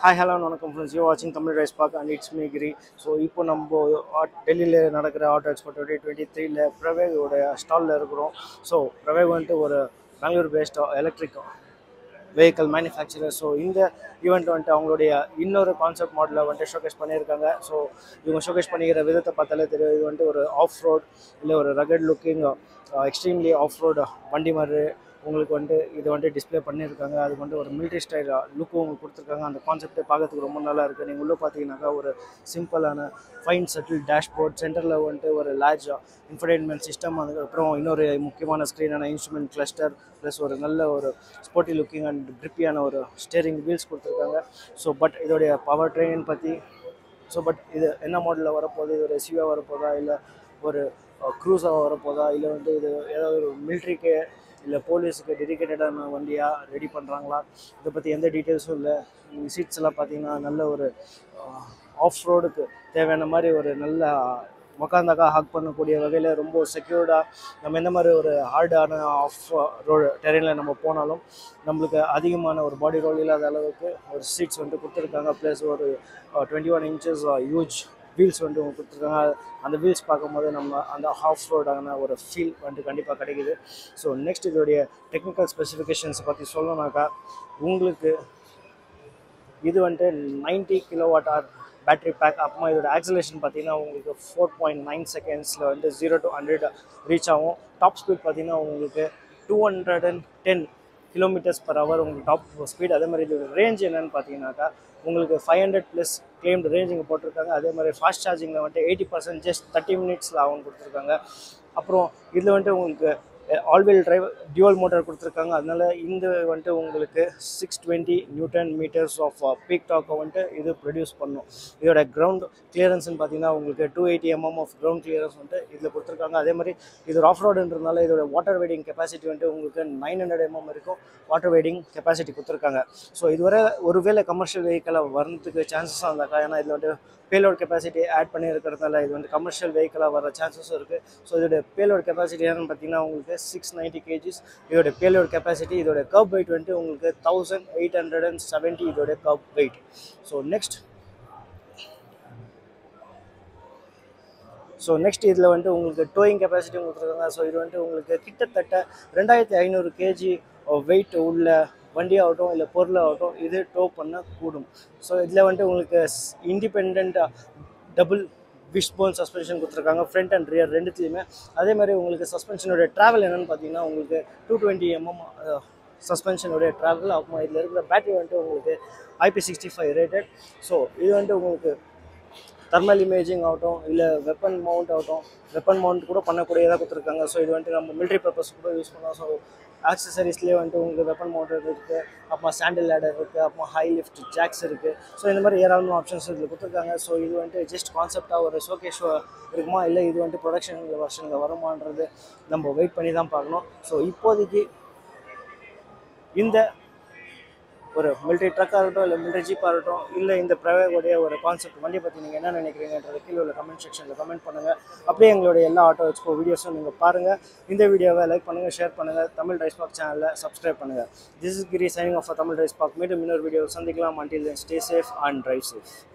hi hello வணக்கம் friends you வாட்சிங் Tamil rise park and it's me Giri so இப்போ நம்ம டெல்லியில் நடக்கிற ஆட்டோ எக்ஸ்போ டுவெண்ட்டி டுவெண்ட்டி த்ரீல பிரவேகோட ஸ்டாலில் இருக்கிறோம் ஸோ பிரவேக் வந்துட்டு ஒரு Bangalore based electric vehicle manufacturer so இந்த ஈவெண்ட் வந்துட்டு அவங்களுடைய இன்னொரு கான்செப்ட் மாடலை வந்துட்டு ஷோகேஸ் பண்ணியிருக்காங்க ஸோ இவங்க ஷோகேஸ் பண்ணிக்கிற விதத்தை பார்த்தாலே தெரியும் இது வந்துட்டு ஒரு ஆஃப் ரோட் இல்லை ஒரு rugged looking extremely off road வண்டி மாதிரி உங்களுக்கு வந்துட்டு இது வந்துட்டு டிஸ்ப்ளே பண்ணியிருக்காங்க அதுக்கு வந்துட்டு ஒரு மிலிட்ரி ஸ்டைல் லுக்கும் உங்களுக்கு கொடுத்துருக்காங்க அந்த கான்செப்டே பார்க்கறதுக்கு ரொம்ப நல்லா இருக்குது நீங்கள் உள்ளே பார்த்தீங்கன்னாக்கா ஒரு சிம்பிளான ஃபைன் செட்டில் டேஷ்போர்ட் சென்டரில் வந்துட்டு ஒரு லார்ஜ் இன்ஃபர்டைன்மெண்ட் சிஸ்டம் அதுக்கப்புறம் இன்னொரு முக்கியமான ஸ்க்ரீனான இன்ஸ்ட்ருமெண்ட் கிளஸ்டர் ப்ளஸ் ஒரு நல்ல ஒரு ஸ்போர்ட்டி லுக்கிங் அண்ட் கிரிப்பியான ஒரு ஸ்டேரிங் வீல்ஸ் கொடுத்துருக்காங்க ஸோ பட் இதோடைய பவர் ட்ரெயின் பற்றி ஸோ பட் இது என்ன மாடலில் வரப்போகுது இது ஒரு எஸ்யூவாக வரப்போதா இல்லை ஒரு க்ரூஸாக வரப்போதா இல்லை வந்து இது ஏதாவது ஒரு மிலிட்ரிக்கு இல்லை போலீஸுக்கு டெடிக்கேட்டடான வண்டியாக ரெடி பண்ணுறாங்களா இதை பற்றி எந்த டீட்டெயில்ஸும் இல்லை சீட்ஸ் எல்லாம் பார்த்தீங்கன்னா நல்ல ஒரு ஆஃப் ரோடுக்கு தேவையான மாதிரி ஒரு நல்ல உக்காந்தாக்கா ஹக் பண்ணக்கூடிய வகையில் ரொம்ப செக்யூர்டாக நம்ம எந்த மாதிரி ஒரு ஹார்டான ஆஃப் ரோடு டெரெயினில் நம்ம போனாலும் நம்மளுக்கு அதிகமான ஒரு பாடி ரோல் இல்லாத அளவுக்கு ஒரு சீட்ஸ் வந்து கொடுத்துருக்காங்க ப்ளஸ் ஒரு twenty one inches huge wheels வந்துட்டு உங்களுக்கு கொடுத்துருக்காங்க அந்த வீல்ஸ் பார்க்கும்போது நம்ம அந்த ஹாஃப் ரோடான ஒரு ஃபீல் வந்துட்டு கண்டிப்பாக கிடைக்குது ஸோ நெக்ஸ்ட் இதோடைய டெக்னிக்கல் ஸ்பெசிஃபிகேஷன்ஸ் பற்றி சொல்லணும்னாக்கா உங்களுக்கு இது வந்துட்டு ninety kilowatt hour battery pack அப்புறமா இதோட ஆக்சலேஷன் பார்த்தீங்கன்னா உங்களுக்கு ஃபோர் பாயிண்ட் நைன் செகண்ட்ஸில் வந்து ஜீரோ டு ஹண்ட்ரட் ரீச் ஆகும் டாப் ஸ்பீட் பார்த்தீங்கன்னா உங்களுக்கு two hundred and ten kilometres per hour உங்களுக்கு டாப் ஸ்பீட் அதே மாதிரி இதோட ரேஞ்ச் என்னன்னு பார்த்தீங்கன்னாக்கா உங்களுக்கு five hundred plus claimed range இங்கே போட்டிருக்காங்க அதே மாதிரி ஃபாஸ்ட் சார்ஜிங்கில் வந்துட்டு எயிட்டி பர்சன்ட் ஜஸ்ட் தேர்ட்டி மினிட்ஸில் ஆகும் கொடுத்துருக்காங்க அப்புறம் இதில் வந்துட்டு உங்களுக்கு ஆல்வெல் டிரைவ் டியூவல் மோட்டார் கொடுத்துருக்காங்க அதனால இந்த வந்துட்டு உங்களுக்கு six twenty newton metres of peak டாக்கை வந்துட்டு இது ப்ரொடியூஸ் பண்ணும் இதோட கிரவுண்ட் கிளியரன்ஸ்னு பார்த்தீங்கன்னா உங்களுக்கு two eighty mm of ground clearance வந்துட்டு இதில் கொடுத்துருக்காங்க அதே மாதிரி இது ஒரு ஆஃப் ரோடுன்றதுனால இதோட வாட்டர் வெயிடிங் கெப்பாசிட்டி வந்துட்டு உங்களுக்கு நைன் ஹண்ட்ரட் எம்எம் வரைக்கும் வாட்டர் வெயிடிங் கெப்பாசிட்டி கொடுத்துருக்காங்க ஸோ இதுவரை ஒருவேளை கமர்ஷியல் வெஹிக்கலாக வரதுக்கு சான்சஸ் இருந்தாக்கா ஏன்னா இதில் வந்துட்டு பேலோட் கெப்பாசிட்டி ஆட் பண்ணி இருக்கிறதுனால இது வந்து கமர்ஷியல் வெஹிக்கலாக வர சான்சஸும் இருக்குது ஸோ இதோட பேலோட் கெப்பாசிட்டி என்னன்னு பார்த்தீங்கன்னா உங்களுக்கு சிக்ஸ் நைன்ட்டி கேஜிஸ் இதோட பேலோட் கெப்பாசிட்டி இதோட கப் வெயிட் வந்துட்டு உங்களுக்கு thousand eight hundred and seventy இதோட kerb weight so next so next இதில் வந்துட்டு உங்களுக்கு டோயிங் கெப்பாசிட்டி கொடுத்துருக்காங்க ஸோ இது வந்துட்டு உங்களுக்கு கிட்டத்தட்ட ரெண்டாயிரத்தி ஐநூறு கேஜி வெயிட் உள்ள வண்டியாகட்டும் இல்லை பொருளாகட்டும் இது டோ பண்ண கூடும் ஸோ இதில் வந்துட்டு உங்களுக்கு independent double wishbone suspension கொடுத்துருக்காங்க ஃப்ரண்ட் அண்ட் ரியர் ரெண்டுத்துலையுமே அதே மாதிரி உங்களுக்கு சஸ்பென்ஷனோட ட்ராவல் என்னென்னு பார்த்தீங்கன்னா உங்களுக்கு டூ டுவெண்ட்டி எம்எம் சஸ்பென்ஷனுடைய ட்ராவல் அப்புறமா இதில் இருக்கிற பேட்டரி வந்துட்டு உங்களுக்கு IP sixty five rated so இது வந்துட்டு உங்களுக்கு தெர்மல் இமேஜிங் ஆகட்டும் இல்லை வெப்பன் மவுண்ட் ஆகட்டும் வெப்பன் மவுண்ட் கூட பண்ணக்கூடியதாக கொடுத்துருக்காங்க ஸோ இது வந்துட்டு நம்ம மிலிட்ரி பர்பஸ் கூட யூஸ் பண்ணலாம் ஸோ ஆக்சசரிஸ்லேயே வந்துட்டு உங்களுக்கு வெப்பன் மவுண்ட் இருக்குது அப்புறமா சாண்டில் லேடர் இருக்குது அப்புறமா ஹை லிஃப்ட் ஜாக்ஸ் இருக்குது ஸோ இந்த மாதிரி ஏராளமான ஆப்ஷன்ஸ் இதில் கொடுத்துருக்காங்க ஸோ இது வந்துட்டு ஜஸ்ட் கான்செப்டாக ஒரு ஷோகேஷ் இருக்குமா இல்லை இது வந்துட்டு ப்ரொடக்ஷன் வருஷனில் வருமானது நம்ம வெயிட் பண்ணி தான் பார்க்கணும் ஸோ இப்போதைக்கு இந்த ஒரு மிலிட்ரி ட்ரக்காக இருக்கட்டும் இல்லை மிலிட்ரி ஜீப்பாக இருக்கட்டும் இல்லை இந்த பிரவேகோடைய ஒரு கான்செப்ட் வண்டியை பற்றி நீங்கள் என்ன நினைக்கிறீங்கன்றது கீழே உள்ள கமெண்ட் செக்ஷனில் கமெண்ட் பண்ணுங்கள் அப்படியே எங்களுடைய எல்லா ஆட்டோ எக்ஸ்போ வீடியோஸும் நீங்கள் பாருங்கள் இந்த வீடியோவை லைக் பண்ணுங்கள் ஷேர் பண்ணுங்கள் தமிழ் ரைஸ் பார்க் சேனலில் சப்ஸ்கிரைப் பண்ணுங்கள் this is Giri signing off Tamil rise park மீண்டும் இன்னொரு வீடியோ சந்திக்கலாம் until stay safe and drive safe